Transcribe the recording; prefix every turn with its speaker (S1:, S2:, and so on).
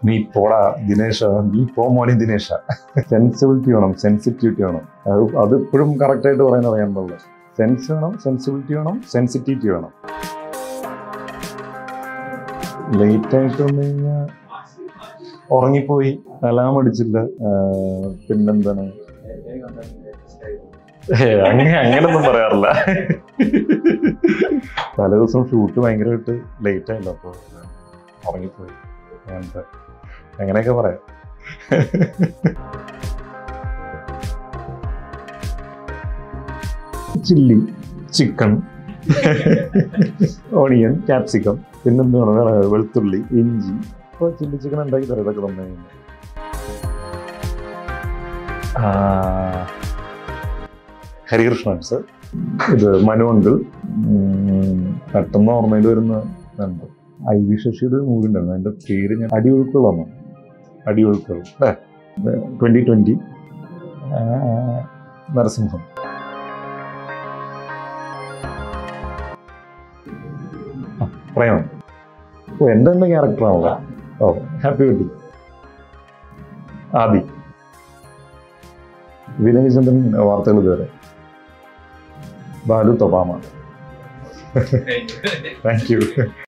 S1: നീ പോടാ ദിനേശ നീ പോ മോനെ ദിനേശ സെൻസിബിലിറ്റി വേണം സെൻസിറ്റിവിറ്റി വേണം അത് അത് ഇപ്പോഴും കറക്റ്റായിട്ട് പറയാൻ അറിയാൻ പാടില്ല സെൻസ് വേണം സെൻസിബിലിറ്റി വേണം സെൻസിറ്റിവിറ്റി വേണം ലേറ്റ് ആയിട്ട് വന്നു കഴിഞ്ഞാൽ ഉറങ്ങിപ്പോയി അലാം അടിച്ചില്ല ആ, പിന്നെന്താണ് ഏ, അങ്ങനെ അങ്ങനൊന്നും പറയാറില്ല തലേ ദിവസം ഷൂട്ട് ഭയങ്കരമായിട്ട് ലേറ്റ് ആയില്ല അപ്പോൾ ഉറങ്ങിപ്പോയി അങ്ങനത്തെ അങ്ങനെയൊക്കെ പറയാം ചില്ലി ചിക്കൻ ഓണിയൻ ക്യാപ്സിക്കം പിന്നെന്താണ് വേറെ വെളുത്തുള്ളി ഇഞ്ചി ഇപ്പോൾ ചില്ലി ചിക്കൻ ഉണ്ടാക്കി തരാം ഇതൊക്കെ തന്നു കഴിഞ്ഞാൽ ആ, ഹരികൃഷ്ണൻ സർ ഇത് മനു അങ്കിൾ ഉം, പെട്ടെന്ന് ഓർമ്മയിൽ വരുന്ന ഇതുണ്ട് ഐ വി ശശിയുടെ ഒരു മൂവി ഉണ്ടായിരുന്നു അതിൻ്റെ പേര് ഞാൻ അടിയൊഴുക്കുകളാണ് അടിയൊഴുക്കുകൾ അല്ലേ ട്വൻ്റി ട്വൻ്റി നരസിംഹം ആ, പ്രേമം ഓ എൻ്റെ തന്നെ ക്യാരക്ടറാണല്ലോ ഓ ഹാപ്പി വെഡ്ഡിങ് ആദി വിനയ് ചന്ദ്രൻ വാർത്തകൾ ഇതുവരെ ബാലു തൊബാമ താങ്ക് യു